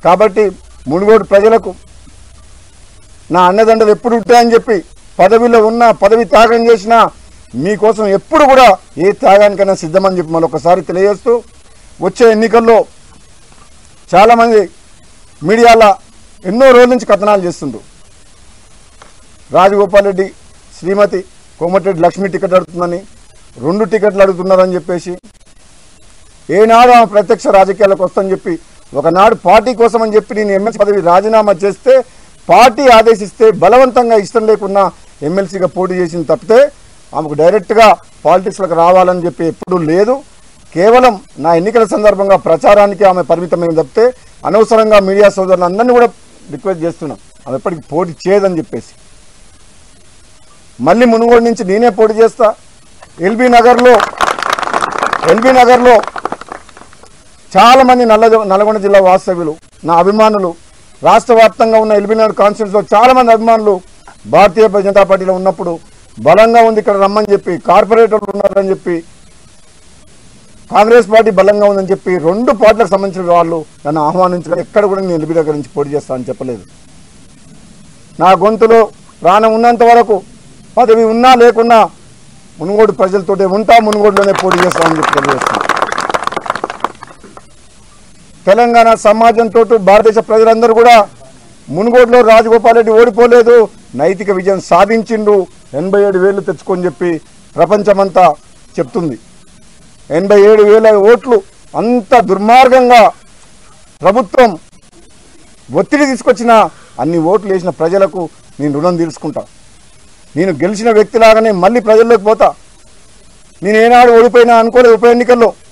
కాబట్టి మునుగోడు ప్రజలకు నా అన్నదండలు ఎప్పుడు ఉంటాయని చెప్పి పదవిలో ఉన్నా పదవి త్యాగం చేసినా మీకోసం ఎప్పుడు కూడా ఏ త్యాగానికైనా సిద్ధమని చెప్పి మరొకసారి తెలియజేస్తూ వచ్చే ఎన్నికల్లో చాలామంది మీడియాలో ఎన్నో రోజుల నుంచి కథనాలు చేస్తుండ్రు రాజగోపాల్ రెడ్డి శ్రీమతి కోమటిరెడ్డి లక్ష్మి టికెట్ అడుగుతుందని రెండు టికెట్లు అడుగుతున్నారని చెప్పేసి ఏనాడు ఆమె ప్రత్యక్ష రాజకీయాలకు వస్తామని చెప్పి ఒకనాడు పార్టీ కోసం అని చెప్పి నేను ఎమ్మెల్సీ పదవి రాజీనామా చేస్తే పార్టీ ఆదేశిస్తే బలవంతంగా ఇష్టం లేకున్నా ఎమ్మెల్సీగా పోటీ చేసింది తప్పితే ఆమెకు డైరెక్ట్గా పాలిటిక్స్లకు రావాలని చెప్పి ఎప్పుడూ లేదు కేవలం నా ఎన్నికల సందర్భంగా ప్రచారానికి ఆమె పరిమితమైంది తప్పితే అనవసరంగా మీడియా సోదరులందరినీ కూడా రిక్వెస్ట్ చేస్తున్నాం ఆమె ఎప్పటికీ పోటీ చేయదని చెప్పేసి మళ్ళీ మునుగోడు నుంచి నేనే పోటీ చేస్తా ఎల్బీ నగర్లో ఎల్బీ నగర్లో చాలా మంది నల్ల నల్గొండ జిల్లా వాస్తవ్యులు నా అభిమానులు రాష్ట్ర వ్యాప్తంగా ఉన్న ఎల్బీ నగర్ కాన్స్టిట్యూన్స్లో చాలా మంది అభిమానులు భారతీయ జనతా పార్టీలో ఉన్నప్పుడు బలంగా ఉంది ఇక్కడ రమ్మని చెప్పి కార్పొరేటర్లు ఉన్నారని చెప్పి కాంగ్రెస్ పార్టీ బలంగా ఉందని చెప్పి రెండు పార్టీలకు సంబంధించిన వాళ్ళు నన్ను ఆహ్వానించడం ఎక్కడ కూడా నేను ఎల్బీ దగ్గర నుంచి పోటీ చేస్తానని చెప్పలేదు నా గొంతులో ప్రాణం ఉన్నంత వరకు పదవి ఉన్నా లేకున్నా మునుగోడు ప్రజలతోటే ఉంటా మునుగోడులోనే పోటీ చేస్తామని చెప్పి తెలియజేస్తాను తెలంగాణ సమాజంతో భారతదేశ ప్రజలందరూ కూడా మునుగోడులో రాజగోపాల్ రెడ్డి ఓడిపోలేదు నైతిక విజయం సాధించిండు ఎనభై ఏడు వేలు తెచ్చుకొని చెప్పి ప్రపంచమంతా చెప్తుంది ఎనభై ఏడు వేల ఓట్లు అంత దుర్మార్గంగా ప్రభుత్వం ఒత్తిడి తీసుకొచ్చిన అన్ని ఓట్లు వేసిన ప్రజలకు నేను రుణం తీర్చుకుంటా నేను గెలిచిన వ్యక్తిలాగానే మళ్ళీ ప్రజల్లోకి పోతా నేను ఏనాడు ఓడిపోయినా అనుకోలేదు ఉప ఎన్నికల్లో